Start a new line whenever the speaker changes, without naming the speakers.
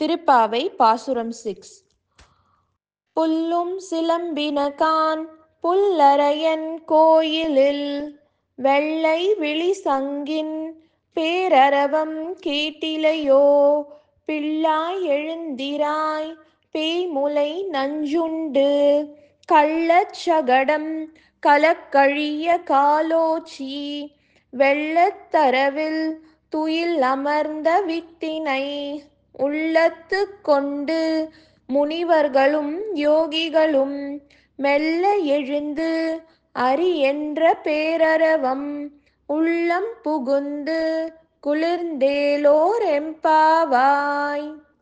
திருப்பாவை பாசுரம் சிக்ஸ் புல்லும் சிலம்பினகான் புல்லரையன் கோயிலில் வெள்ளை விழி சங்கின் பேரரவம் கேட்டிலையோ பிள்ளாய் எழுந்திராய் பேய்முலை நஞ்சுண்டு கள்ளச் சகடம் கலக்கழிய காலோச்சி வெள்ளத் தரவில் துயில் அமர்ந்த வித்தினை உள்ளத்துக் கொண்டு முனிவர்களும் யோகிகளும் மெல்ல எழுந்து அரி என்ற பேரரவம் உள்ளம் புகுந்து குளிர்ந்தேலோர் எம்பாவாய்